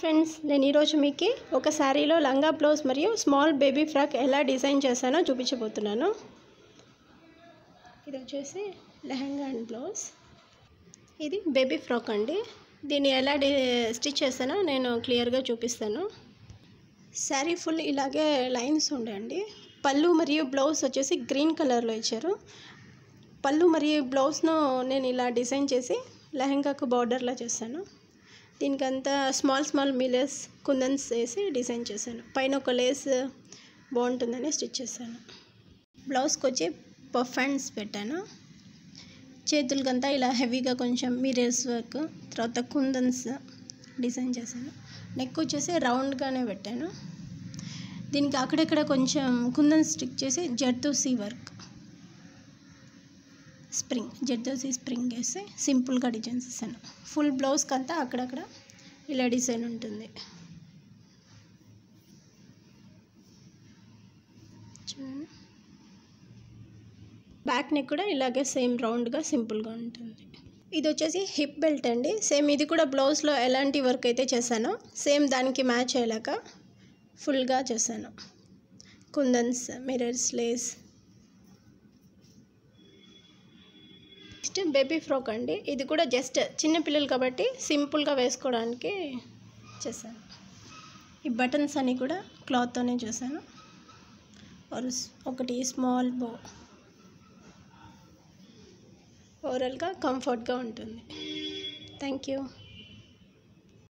friends నేను ఈరోజు మీకు ఒక శారీలో లంగా బ్లౌజ్ మరియు స్మాల్ బేబీ ఫ్రాక్ ఎలా డిజైన్ చేశానో చూపించబోతున్నాను ఇది వచ్చేసి లెహంగా అండ్ బ్లౌజ్ ఇది బేబీ ఫ్రాక్ అండి దీన్ని ఎలా డి స్టిచ్ చేస్తానో నేను క్లియర్గా చూపిస్తాను శారీ ఫుల్ ఇలాగే లైన్స్ ఉండండి పళ్ళు మరియు బ్లౌజ్ వచ్చేసి గ్రీన్ కలర్లో ఇచ్చారు పళ్ళు మరియు బ్లౌజ్ను నేను ఇలా డిజైన్ చేసి లెహంగాకు బార్డర్లా చేస్తాను దీనికంతా స్మాల్ స్మాల్ మిలర్స్ కుందన్స్ వేసి డిజైన్ చేశాను పైన ఒక లేస్ బాగుంటుందని స్టిచ్ చేశాను బ్లౌజ్కి వచ్చి పఫ్ హ్యాండ్స్ పెట్టాను చేతులకంతా ఇలా హెవీగా కొంచెం మిరర్స్ వర్క్ తర్వాత కుందన్స్ డిజైన్ చేశాను నెక్ వచ్చేసి రౌండ్గానే పెట్టాను దీనికి అక్కడక్కడ కొంచెం కుందన్ స్టిక్ చేసి zardosi work spring zardosi spring వేసి సింపుల్గా డిజైన్ చేశాను ఫుల్ బ్లౌజ్కి అంతా అక్కడక్కడ ఇలా డిజైన్ ఉంటుంది చూడండి బ్యాక్ నెక్ కూడా ఇలాగే సేమ్ రౌండ్గా సింపుల్గా ఉంటుంది ఇది వచ్చేసి హిప్ బెల్ట్ అండి సేమ్ ఇది కూడా బ్లౌజ్లో ఎలాంటి వర్క్ అయితే చేశానో సేమ్ దానికి మ్యాచ్ అయ్యేలాగా ఫుల్గా చేశాను kundans mirrors lace next baby frock అండి ఇది కూడా జస్ట్ చిన్న పిల్లలు కాబట్టి సింపుల్గా వేసుకోవడానికి చేశాను ఈ బటన్స్ అన్నీ కూడా క్లాత్తోనే చేశాను ఒకటి స్మాల్ బో ఓవరాల్గా కంఫర్ట్గా ఉంటుంది థ్యాంక్ యూ